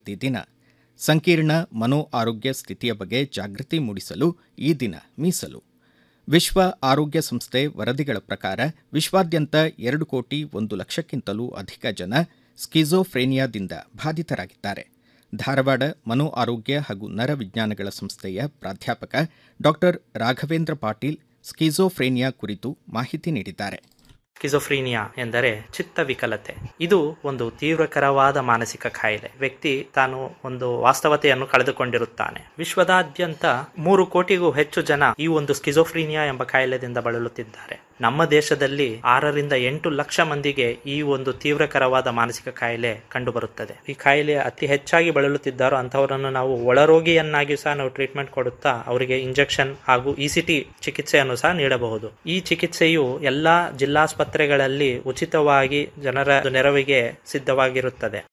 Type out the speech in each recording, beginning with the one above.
ದಿನ ಸಂಕೀರ್ಣ ಮನೋ ಆರೋಗ್ಯ ಸ್ಥಿತಿಯ ಬಗ್ಗೆ ಜಾಗೃತಿ ಮೂಡಿಸಲು ಈ ದಿನ ಮೀಸಲು ವಿಶ್ವ ಆರೋಗ್ಯ ಸಂಸ್ಥೆ ವರದಿಗಳ ಪ್ರಕಾರ ವಿಶ್ವಾದ್ಯಂತ ಎರಡು ಕೋಟಿ ಒಂದು ಲಕ್ಷಕ್ಕಿಂತಲೂ ಅಧಿಕ ಜನ ಸ್ಕಿಜೋಫ್ರೇನಿಯಾದಿಂದ ಬಾಧಿತರಾಗಿದ್ದಾರೆ ಧಾರವಾಡ ಮನೋ ಆರೋಗ್ಯ ಹಾಗೂ ನರವಿಜ್ಞಾನಗಳ ಸಂಸ್ಥೆಯ ಪ್ರಾಧ್ಯಾಪಕ ಡಾಕ್ಟರ್ ರಾಘವೇಂದ್ರ ಪಾಟೀಲ್ ಸ್ಕಿಜೋಫ್ರೇನಿಯಾ ಕುರಿತು ಮಾಹಿತಿ ನೀಡಿದ್ದಾರೆ ಸ್ಕಿಜೋಫ್ರೀನಿಯಾ ಎಂದರೆ ಚಿತ್ತ ವಿಕಲತೆ ಇದು ಒಂದು ತೀವ್ರಕರವಾದ ಮಾನಸಿಕ ಕಾಯಿಲೆ ವ್ಯಕ್ತಿ ತಾನು ಒಂದು ವಾಸ್ತವತೆಯನ್ನು ಕಳೆದುಕೊಂಡಿರುತ್ತಾನೆ ವಿಶ್ವದಾದ್ಯಂತ ಮೂರು ಕೋಟಿಗೂ ಹೆಚ್ಚು ಜನ ಈ ಒಂದು ಸ್ಕಿಜೋಫ್ರೀನಿಯಾ ಎಂಬ ಕಾಯಿಲೆದಿಂದ ಬಳಲುತ್ತಿದ್ದಾರೆ ನಮ್ಮ ದೇಶದಲ್ಲಿ ಆರರಿಂದ ಎಂಟು ಲಕ್ಷ ಮಂದಿಗೆ ಈ ಒಂದು ತೀವ್ರಕರವಾದ ಮಾನಸಿಕ ಕಾಯಿಲೆ ಕಂಡುಬರುತ್ತದೆ ಈ ಕಾಯಿಲೆ ಅತಿ ಹೆಚ್ಚಾಗಿ ಬಳಲುತ್ತಿದ್ದಾರೋ ಅಂತಹವರನ್ನು ನಾವು ಒಳರೋಗಿಯನ್ನಾಗಿ ಸಹ ನಾವು ಟ್ರೀಟ್ಮೆಂಟ್ ಕೊಡುತ್ತಾ ಅವರಿಗೆ ಇಂಜೆಕ್ಷನ್ ಹಾಗೂ ಇಸಿಟಿ ಚಿಕಿತ್ಸೆಯನ್ನು ಸಹ ನೀಡಬಹುದು ಈ ಚಿಕಿತ್ಸೆಯು ಎಲ್ಲಾ ಜಿಲ್ಲಾಸ್ಪತ್ರೆಗಳಲ್ಲಿ ಉಚಿತವಾಗಿ ಜನರ ನೆರವಿಗೆ ಸಿದ್ಧವಾಗಿರುತ್ತದೆ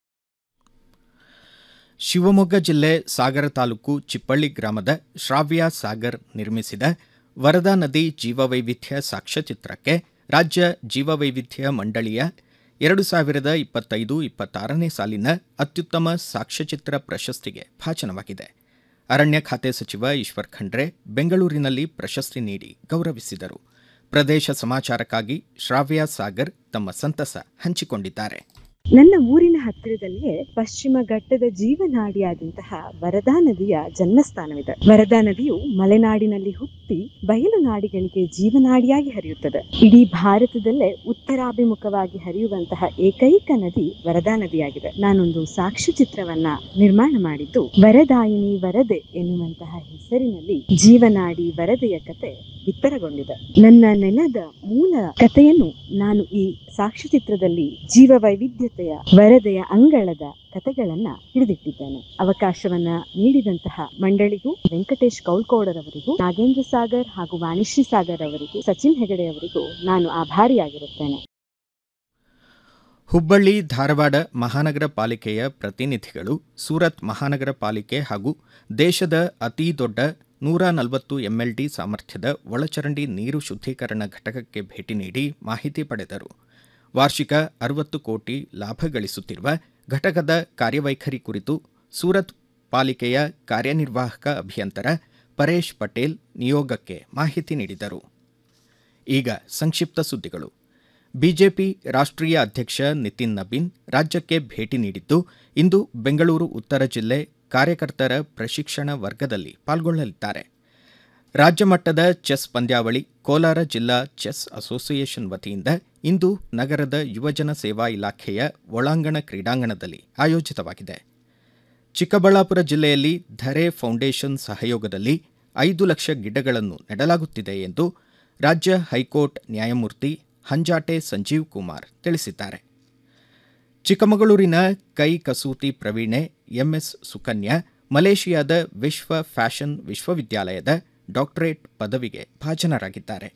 ಶಿವಮೊಗ್ಗ ಜಿಲ್ಲೆ ಸಾಗರ ತಾಲೂಕು ಚಿಪ್ಪಳ್ಳಿ ಗ್ರಾಮದ ಶ್ರಾವ್ಯ ಸಾಗರ್ ನಿರ್ಮಿಸಿದ ವರದಾ ನದಿ ಜೀವವೈವಿಧ್ಯ ಸಾಕ್ಷ್ಯಚಿತ್ರಕ್ಕೆ ರಾಜ್ಯ ಜೀವವೈವಿಧ್ಯ ಮಂಡಳಿಯ ಎರಡು ಸಾವಿರದ ಇಪ್ಪತ್ತೈದು ಇಪ್ಪತ್ತಾರನೇ ಸಾಲಿನ ಅತ್ಯುತ್ತಮ ಸಾಕ್ಷ್ಯಚಿತ್ರ ಪ್ರಶಸ್ತಿಗೆ ಭಾಜನವಾಗಿದೆ ಅರಣ್ಯ ಖಾತೆ ಸಚಿವ ಈಶ್ವರ್ ಖಂಡ್ರೆ ಬೆಂಗಳೂರಿನಲ್ಲಿ ಪ್ರಶಸ್ತಿ ನೀಡಿ ಗೌರವಿಸಿದರು ಪ್ರದೇಶ ಸಮಾಚಾರಕ್ಕಾಗಿ ಶ್ರಾವ್ಯ ಸಾಗರ್ ತಮ್ಮ ಸಂತಸ ಹಂಚಿಕೊಂಡಿದ್ದಾರೆ ನನ್ನ ಊರಿನ ಹತ್ತಿರದಲ್ಲಿಯೇ ಪಶ್ಚಿಮ ಘಟ್ಟದ ಜೀವನಾಡಿಯಾದಂತಹ ವರದಾ ನದಿಯ ಜನ್ಮಸ್ಥಾನವಿದೆ ವರದಾ ನದಿಯು ಮಲೆನಾಡಿನಲ್ಲಿ ಹುಟ್ಟಿ ಬಯಲು ನಾಡಿಗಳಿಗೆ ಜೀವನಾಡಿಯಾಗಿ ಹರಿಯುತ್ತದೆ ಇಡೀ ಭಾರತದಲ್ಲೇ ಉತ್ತರಾಭಿಮುಖವಾಗಿ ಹರಿಯುವಂತಹ ಏಕೈಕ ನದಿ ವರದಾ ನದಿಯಾಗಿದೆ ನಾನೊಂದು ಸಾಕ್ಷ್ಯಚಿತ್ರವನ್ನ ನಿರ್ಮಾಣ ಮಾಡಿದ್ದು ವರದಾಯಿನಿ ವರದೆ ಎನ್ನುವಂತಹ ಹೆಸರಿನಲ್ಲಿ ಜೀವನಾಡಿ ವರದೆಯ ಕತೆ ಬಿತ್ತರಗೊಂಡಿದೆ ನನ್ನ ನೆಲದ ಮೂಲ ಕಥೆಯನ್ನು ನಾನು ಈ ಸಾಕ್ಷ್ಯಚಿತ್ರದಲ್ಲಿ ಜೀವ ವೈವಿಧ್ಯತೆಯ ವರದೆಯ ಅಂಗಳದ ಕಥೆಗಳನ್ನ ಹಿಡಿದಿಟ್ಟಿದ್ದೇನೆ ಅವಕಾಶವನ್ನ ನೀಡಿದಂತಹ ಮಂಡಳಿಗೂ ವೆಂಕಟೇಶ್ ಕೌಲ್ಕೋಡರವರಿಗೂ ನಾಗೇಂದ್ರ ಸಾಗರ್ ಹಾಗೂ ವಾಣಿಶ್ರೀ ಸಾಗರ್ ಅವರಿಗೂ ಸಚಿನ್ ಹೆಗಡೆ ಅವರಿಗೂ ನಾನು ಆಭಾರಿಯಾಗಿರುತ್ತೇನೆ ಹುಬ್ಬಳ್ಳಿ ಧಾರವಾಡ ಮಹಾನಗರ ಪಾಲಿಕೆಯ ಪ್ರತಿನಿಧಿಗಳು ಸೂರತ್ ಮಹಾನಗರ ಪಾಲಿಕೆ ಹಾಗೂ ದೇಶದ ಅತೀ ದೊಡ್ಡ ನೂರ ನಲವತ್ತು ಎಂಎಲ್ಡಿ ಸಾಮರ್ಥ್ಯದ ಒಳಚರಂಡಿ ನೀರು ಶುದ್ದೀಕರಣ ಘಟಕಕ್ಕೆ ಭೇಟಿ ನೀಡಿ ಮಾಹಿತಿ ಪಡೆದರು ವಾರ್ಷಿಕ ಅರವತ್ತು ಕೋಟಿ ಲಾಭ ಗಳಿಸುತ್ತಿರುವ ಘಟಕದ ಕಾರ್ಯವೈಖರಿ ಕುರಿತು ಸೂರತ್ ಪಾಲಿಕೆಯ ಕಾರ್ಯನಿರ್ವಾಹಕ ಅಭಿಯಂತರ ಪರೇಶ್ ಪಟೇಲ್ ನಿಯೋಗಕ್ಕೆ ಮಾಹಿತಿ ನೀಡಿದರು ಈಗ ಸಂಕ್ಷಿಪ್ತ ಸುದ್ದಿಗಳು ಬಿಜೆಪಿ ರಾಷ್ಟ್ರೀಯ ಅಧ್ಯಕ್ಷ ನಿತಿನ್ ನಬೀನ್ ರಾಜ್ಯಕ್ಕೆ ಭೇಟಿ ನೀಡಿದ್ದು ಇಂದು ಬೆಂಗಳೂರು ಉತ್ತರ ಜಿಲ್ಲೆ ಕಾರ್ಯಕರ್ತರ ಪ್ರಶಿಕ್ಷಣ ವರ್ಗದಲ್ಲಿ ಪಾಲ್ಗೊಳ್ಳಲಿದ್ದಾರೆ ರಾಜ್ಯ ಮಟ್ಟದ ಚೆಸ್ ಪಂದ್ಯಾವಳಿ ಕೋಲಾರ ಜಿಲ್ಲಾ ಚೆಸ್ ಅಸೋಸಿಯೇಷನ್ ವತಿಯಿಂದ ಇಂದು ನಗರದ ಯುವಜನ ಸೇವಾ ಇಲಾಖೆಯ ಒಳಾಂಗಣ ಕ್ರೀಡಾಂಗಣದಲ್ಲಿ ಆಯೋಜಿತವಾಗಿದೆ ಚಿಕ್ಕಬಳ್ಳಾಪುರ ಜಿಲ್ಲೆಯಲ್ಲಿ ಧರೆ ಫೌಂಡೇಶನ್ ಸಹಯೋಗದಲ್ಲಿ ಐದು ಲಕ್ಷ ಗಿಡಗಳನ್ನು ನೆಡಲಾಗುತ್ತಿದೆ ಎಂದು ರಾಜ್ಯ ಹೈಕೋರ್ಟ್ ನ್ಯಾಯಮೂರ್ತಿ ಹಂಜಾಟೆ ಸಂಜೀವ್ ಕುಮಾರ್ ತಿಳಿಸಿದ್ದಾರೆ ಚಿಕ್ಕಮಗಳೂರಿನ ಕೈ ಕಸೂತಿ ಪ್ರವೀಣೆ ಎಂಎಸ್ ಸುಕನ್ಯಾ ಮಲೇಷಿಯಾದ ವಿಶ್ವ ಫ್ಯಾಷನ್ ವಿಶ್ವವಿದ್ಯಾಲಯದ ಡಾಕ್ಟರೇಟ್ ಪದವಿಗೆ ಭಾಜನರಾಗಿದ್ದಾರೆ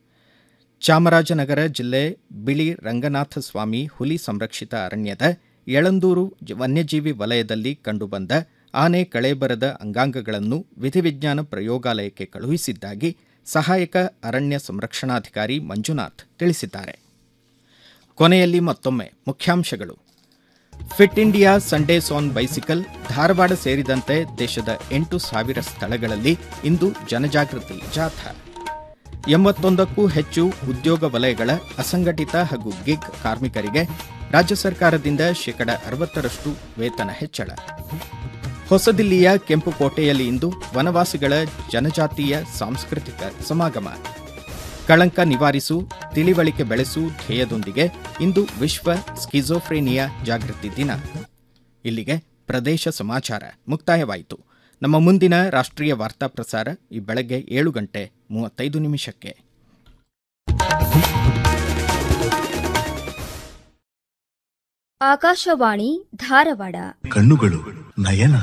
ಚಾಮರಾಜನಗರ ಜಿಲ್ಲೆ ಬಿಳಿ ರಂಗನಾಥ ಸ್ವಾಮಿ ಹುಲಿ ಸಂರಕ್ಷಿತ ಅರಣ್ಯದ ಯಳಂದೂರು ವನ್ಯಜೀವಿ ವಲಯದಲ್ಲಿ ಕಂಡುಬಂದ ಆನೆ ಕಳೇಬರದ ಅಂಗಾಂಗಗಳನ್ನು ವಿಧಿವಿಜ್ಞಾನ ಪ್ರಯೋಗಾಲಯಕ್ಕೆ ಕಳುಹಿಸಿದ್ದಾಗಿ ಸಹಾಯಕ ಅರಣ್ಯ ಸಂರಕ್ಷಣಾಧಿಕಾರಿ ಮಂಜುನಾಥ್ ತಿಳಿಸಿದ್ದಾರೆ ಕೊನೆಯಲ್ಲಿ ಮತ್ತೊಮ್ಮೆ ಮುಖ್ಯಾಂಶಗಳು fit India Sundays on bicycle Dharwad ಸೇರಿದಂತೆ ದೇಶದ ಎಂಟು ಸಾವಿರ ಸ್ಥಳಗಳಲ್ಲಿ ಇಂದು ಜನಜಾಗೃತಿ ಜಾಥಾ ಎಂಬತ್ತೊಂದಕ್ಕೂ ಹೆಚ್ಚು ಉದ್ಯೋಗ ವಲಯಗಳ ಅಸಂಘಟಿತ ಹಾಗೂ ಗಿಗ್ ಕಾರ್ಮಿಕರಿಗೆ ರಾಜ್ಯ ಸರ್ಕಾರದಿಂದ ಶೇಕಡ ಅರವತ್ತರಷ್ಟು ವೇತನ ಹೆಚ್ಚಳ ಹೊಸದಿಲ್ಲಿಯ ಕೆಂಪುಕೋಟೆಯಲ್ಲಿ ಇಂದು ವನವಾಸಿಗಳ ಜನಜಾತೀಯ ಸಾಂಸ್ಕೃತಿಕ ಸಮಾಗಮ ಕಳಂಕ ನಿವಾರಿಸು ತಿಳಿವಳಿಕೆ ಬೆಳೆಸು ಧ್ಯೇಯದೊಂದಿಗೆ ಇಂದು ವಿಶ್ವ ಸ್ಕಿಜೋಫ್ರೇನಿಯಾ ಜಾಗೃತಿ ದಿನ ಇಲ್ಲಿಗೆ ಪ್ರದೇಶ ಸಮಾಚಾರ ಮುಕ್ತಾಯವಾಯಿತು ನಮ್ಮ ಮುಂದಿನ ರಾಷ್ಟ್ರೀಯ ವಾರ್ತಾ ಪ್ರಸಾರ ಈ ಬೆಳಗ್ಗೆ ಏಳು ಗಂಟೆ ಮೂವತ್ತೈದು ನಿಮಿಷಕ್ಕೆ ಆಕಾಶವಾಣಿ ಧಾರವಾಡ ಕಣ್ಣುಗಳು ನಯನ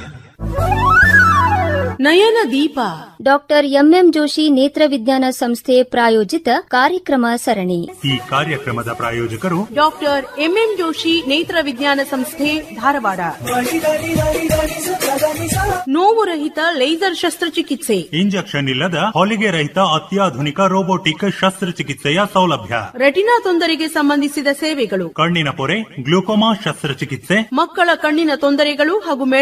ನಯನ ದೀಪ ಡಾಕ್ಟರ್ ಎಂಎಂ ಜೋಶಿ ನೇತ್ರ ವಿಜ್ಞಾನ ಸಂಸ್ಥೆ ಪ್ರಾಯೋಜಿತ ಕಾರ್ಯಕ್ರಮ ಸರಣಿ ಈ ಕಾರ್ಯಕ್ರಮದ ಪ್ರಾಯೋಜಕರು ಡಾಕ್ಟರ್ ಎಂಎಂ ಜೋಶಿ ನೇತ್ರ ವಿಜ್ಞಾನ ಸಂಸ್ಥೆ ಧಾರವಾಡ ನೋವು ರಹಿತ ಲೇಸರ್ ಶಸ್ತ್ರಚಿಕಿತ್ಸೆ ಇಂಜೆಕ್ಷನ್ ಇಲ್ಲದ ಹೊಲಿಗೆ ರಹಿತ ಅತ್ಯಾಧುನಿಕ ರೋಬೋಟಿಕ್ ಶಸ್ತ್ರಚಿಕಿತ್ಸೆಯ ಸೌಲಭ್ಯ ರೆಟಿನಾ ತೊಂದರೆಗೆ ಸಂಬಂಧಿಸಿದ ಸೇವೆಗಳು ಕಣ್ಣಿನ ಪೊರೆ ಗ್ಲೂಕೋಮಾ ಶಸ್ತ್ರಚಿಕಿತ್ಸೆ ಮಕ್ಕಳ ಕಣ್ಣಿನ ತೊಂದರೆಗಳು ಹಾಗೂ